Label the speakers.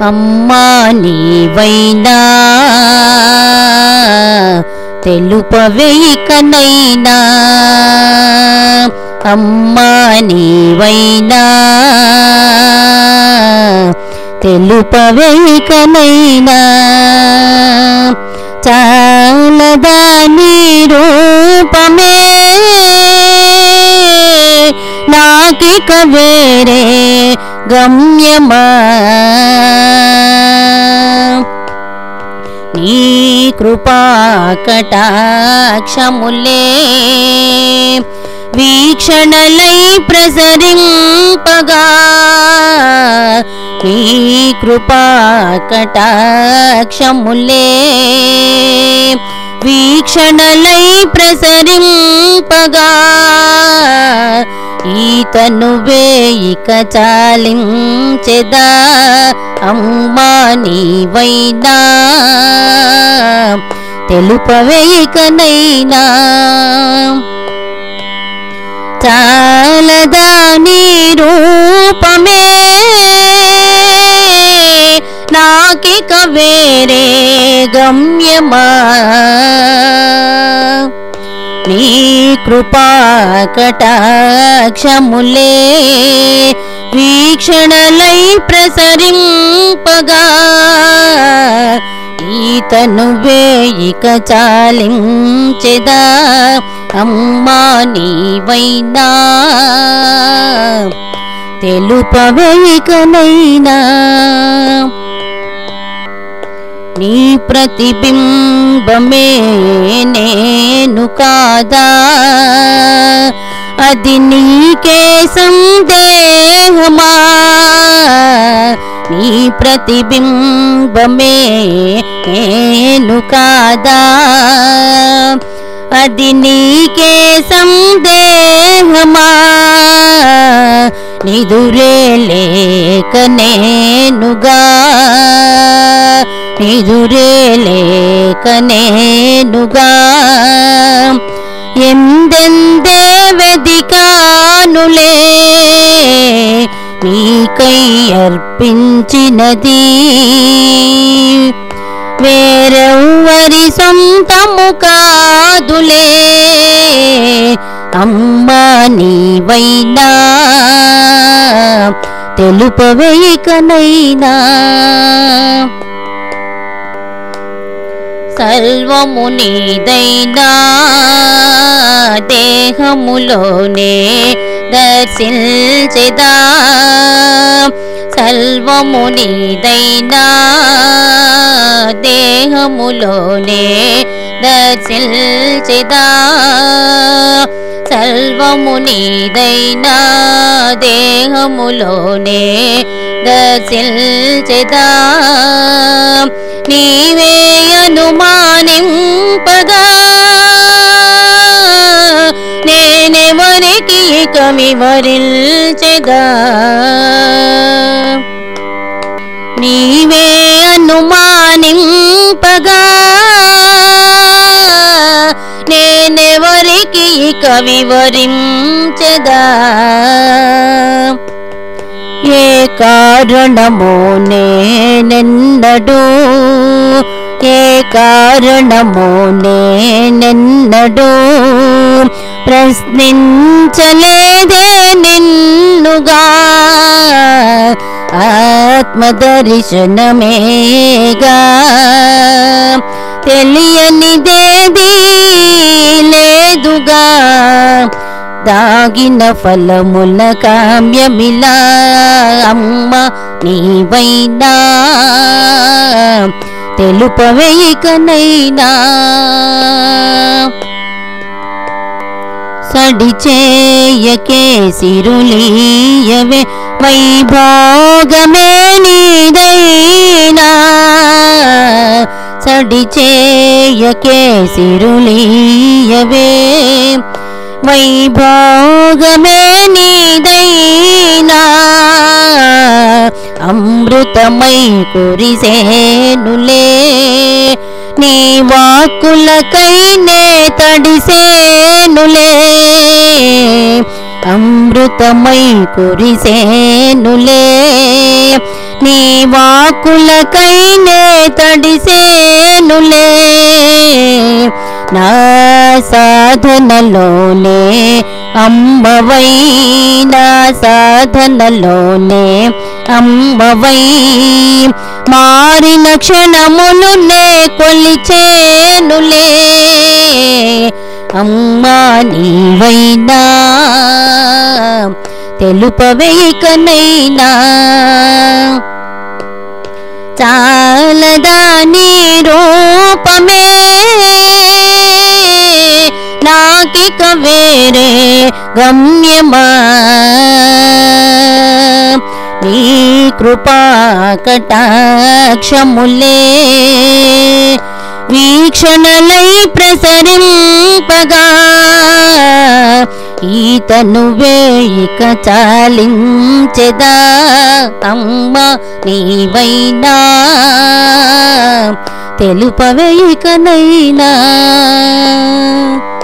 Speaker 1: అమ్మా నీవైనా తెలుపవేయికనైనా అమ్మా నీవైనా తెలుపవేయికనైనా చాలదా నీ రూపమే నాకిక వేరే గమ్యమా నీ కృపా కటాక్షములే వీక్షణలై ప్రసరింపగా నీ కృపా కటాక్షములే వీక్షణలై ప్రసరింపగా ఈతను వేయిక చాలించెదా అమ్మా నీవైనా తెలుపవేయికనైనా చాలదా నీ రూపమే నాకిక వేరే గమ్యమా నీ కృపా కటాక్షములే వీక్షణలై ప్రసరింపగా ఈతను వేయిక చాలించెదా అమ్మా నీవైనా తెలుపవేయికనైనా నీ ప్రతిబింబమే నేను కాదా అది నీకే సందేహమా నీ ప్రతిబింబమే నేను కాదా అది నీకే సందేహమా నిదురే లేక నేనుగా నిదురే లేక నేనుగా ఎందెందే వెదికానులే నీకై అర్పించినది వేరెవ్వరి సొంతము కాదులే అమ్మా నీవైనా తెలుపవేయికనైనా సర్వము నీదైనా దేహములోనే దర్శించెదా సర్వము నీదైనా దేహములోనే దర్శించెదా సర్వము నీదైనా దేహములోనే దర్శించెదా నీవే అనుమానింపగా నేనెవరికి ఇక వివరించెదా నీవే అనుమానింపగా నేనెవరికి ఇక వివరించెదా ఏ కారణమో నేనెన్నడూ ఏ కారణమో నేనెన్నడూ ప్రశ్నించలేదే నిన్నుగా ఆత్మదర్శనమేగా తెలియనిదేది లేదుగా దాగిన ఫలముల కామ్యమిలా అమ్మ నీవైనా తెలుపవేయికనైనా సడిచేయకే సిరులీయవే వైభోగమే నీదైనా సడిచేయకే సిరులీయవే వైభోగమే నీదైనా అమృతమై కురిసేనులే నీ వాక్కులకై నే తడిసేనులే అమృతమై కురిసేనులే నీ వాకులకైనే తడిసేనులే నా సాధనలోనే అమ్మవై నా సాధనలోనే అమ్మవై మారిన క్షణములునే కొలిచేనులే అమ్మా నీవైనా తెలుపవేకనైనా చాలదా నీ రూపమే నాకిక వేరే గమ్యమా నీ కృపా కటాక్షములే వీక్షణలై ప్రసరింపగా ఈతను వేయిక చాలించెదా అమ్మ నీవైనా తెలుపవేయికనైనా